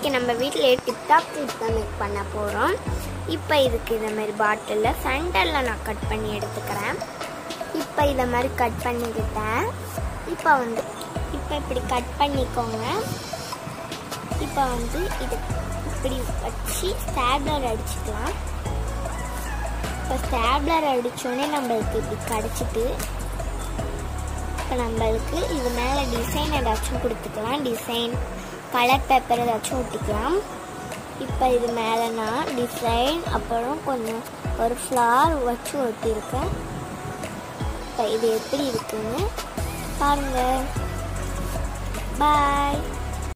இன்னைக்கு நம்ம வீட்டிலேயே டிப்டாப் ட்ரீட் தான் மேக் பண்ண போகிறோம் இப்போ இதுக்கு இந்த மாதிரி பாட்டிலில் சென்டரில் நான் கட் பண்ணி எடுத்துக்கிறேன் இப்போ இதை மாதிரி கட் பண்ணிக்கிட்டேன் இப்போ வந்து இப்போ இப்படி கட் பண்ணிக்கோங்க இப்போ வந்து இது இப்படி வச்சு ஸ்டாப்லர் அடிச்சுக்கலாம் இப்போ ஸ்டாப்லர் அடித்தோடனே நம்மளுக்கு இப்படி கிடச்சிட்டு இப்போ நம்மளுக்கு இது மேலே டிசைன் ஏதாச்சும் கொடுத்துக்கலாம் டிசைன் கலர் பேப்பர் ஏதாச்சும் ஒட்டிக்கலாம் இப்போ இது மேலே நான் டிசைன் அப்புறம் கொஞ்சம் ஒரு ஃப்ளார் வச்சு ஒட்டியிருக்கேன் இப்போ இது எப்படி இருக்குன்னு பாருங்கள் பாய்